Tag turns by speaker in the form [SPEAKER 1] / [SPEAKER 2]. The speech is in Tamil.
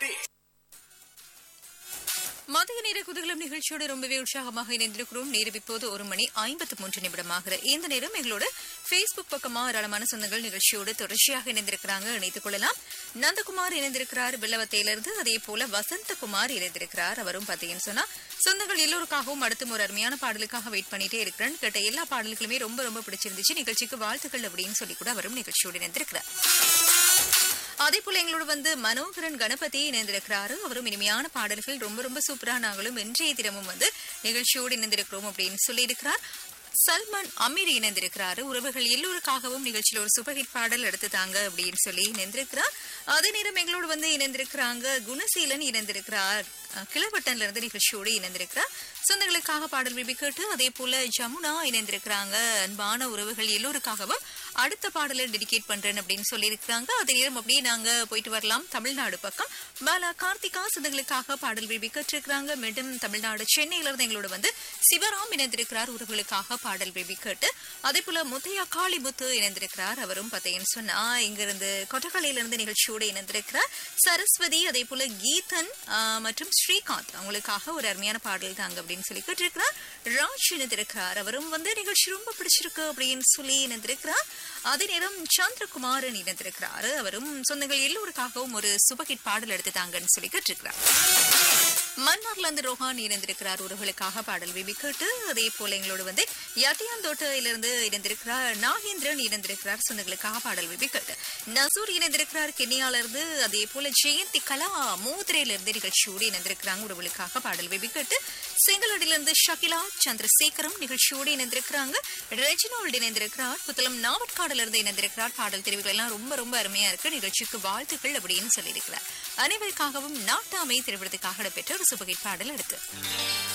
[SPEAKER 1] this.
[SPEAKER 2] மதிய நேர குதகலம் நிகழ்ச்சியோடு ரொம்பவே உற்சாகமாக இணைந்திருக்கிறோம் நேரம் இப்போது ஒரு மணி ஐம்பத்து மூன்று நிமிடமாகிற இந்த நேரம் எங்களோட பேஸ்புக் பக்கமா ஏராளமான சொந்தங்கள் நிகழ்ச்சியோடு தொடர்ச்சியாக இணைந்திருக்கிறாங்க இணைத்துக் கொள்ளலாம் நந்தகுமார் இணைந்திருக்கிறார் வில்லவத்தையிலிருந்து அதே போல வசந்தகுமார் இணைந்திருக்கிறார் அவரும் பாத்தீங்கன்னு சொன்னா சொந்தங்கள் எல்லோருக்காகவும் அடுத்தும் ஒரு அருமையான பாடலுக்காக வெயிட் பண்ணிட்டே இருக்கிறேன் கேட்ட எல்லா பாடல்களுமே ரொம்ப ரொம்ப பிடிச்சிருந்துச்சு நிகழ்ச்சிக்கு வாழ்த்துக்கள் அப்படின்னு சொல்லி கூட அவரும் நிகழ்ச்சியோடு இணைந்திருக்கிறார் அதே போல எங்களோட வந்து மனோகரன் கணபதி இணைந்திருக்கிறாரு அவரும் இனிமையான பாடல்கள் ரொம்ப ரொம்ப சூப்பரா நாங்களும் இன்றைய தினமும் வந்து நிகழ்ச்சியோடு இணைந்திருக்கிறோம் அப்படின்னு சொல்லியிருக்கிறார் சல்மான் அமீர் இணைந்திருக்கிறாரு உறவுகள் எல்லோருக்காகவும் நிகழ்ச்சியில் ஒரு சூப்பர் ஹிட் பாடல் எடுத்து தாங்க அப்படின்னு சொல்லி இணைந்திருக்கிறார் அதே நேரம் எங்களோடு வந்து இணைந்திருக்கிறாங்க குணசீலன் இணைந்திருக்கிறார் அஹ், கிளவட்டன்ல இருந்து நிகழ்ச்சியோடு இணைந்திருக்கிறார் சொந்தங்களுக்காக பாடல் விபி கேட்டு அதே போல ஜமுனா இணைந்திருக்கிறாங்க அன்பான உறவுகள் எல்லோருக்காகவும் அடுத்த பாடலை டெடிகேட் பண்றேன் அப்படின்னு சொல்லியிருக்கிறாங்க அதே நேரம் அப்படியே நாங்க போயிட்டு வரலாம் தமிழ்நாடு பக்கம் பாலா கார்த்திகா சொந்தங்களுக்காக பாடல் விபி கேட்டிருக்கிறாங்க மீண்டும் தமிழ்நாடு சென்னையில இருந்து எங்களோட வந்து சிவராம் இணைந்திருக்கிறார் உறவுகளுக்காக பாடல் விபி கேட்டு அதே போல முத்தையா காளிமுத்து இணைந்திருக்கிறார் அவரும் பார்த்தீங்கன்னு சொன்னா இங்கிருந்து கொட்டக்கலையில இருந்து நிகழ்ச்சியோடு இணைந்திருக்கிறார் சரஸ்வதி அதே போல கீதன் ஆஹ், மற்றும் ஸ்ரீகாந்த் அவங்களுக்காக ஒரு அருமையான பாடல் தாங்க அப்படின்னு சொல்லி கேட்டிருக்கிறார் ராஜ் இணைந்திருக்கிறார் அவரும் வந்து நிகழ்ச்சி ரொம்ப பிடிச்சிருக்கு அப்படின்னு சொல்லி இணைந்திருக்கிறார் அதே நேரம் சந்திரகுமாரன் இணைந்திருக்கிறார் அவரும் சொந்தங்கள் எல்லோருக்காகவும் ஒரு சுபகிட் பாடல் எடுத்து தாங்கன்னு சொல்லி கேட்டிருக்கிறார் மன்னார்ல இருந்து ரோஹான் இணைந்திருக்கிறார் உறவுகளுக்காக பாடல் விபி கேட்டு அதே போல எங்களோட வந்து யட்டியாந்தோட்டையிலிருந்து இணைந்திருக்கிறார் நாகேந்திரன் இணைந்திருக்கிறார் சொந்தங்களுக்காக பாடல் விபி கேட்டு நசூர் இணைந்திருக்கிறார் கென்னியால இருந்து அதே போல ஜெயந்தி கலா மூதிரையில இருந்து நிகழ்ச்சியோடு இணைந்திருக்கிறாங்க உறவுகளுக்காக பாடல் விபி கேட்டு செங்கலடியிலிருந்து ஷகிலா சந்திரசேகரம் நிகழ்ச்சியோடு இணைந்திருக்கிறாங்க ரெஜினால்டு இணைந்திருக்கிறார் புத்தளம் நாவட்காடுல இருந்து இணைந்திருக்கிறார் பாடல் தெரிவுகள் எல்லாம் ரொம்ப ரொம்ப அருமையா இருக்கு நிகழ்ச்சிக்கு வாழ்த்துக்கள் அப்படின்னு சொல்லியிருக்கிறார் அனைவருக்காகவும் நாட்டாமை திரைப்படத்துக்காக இடம்பெற்ற ஒரு சுபகை பாடல் எடுத்து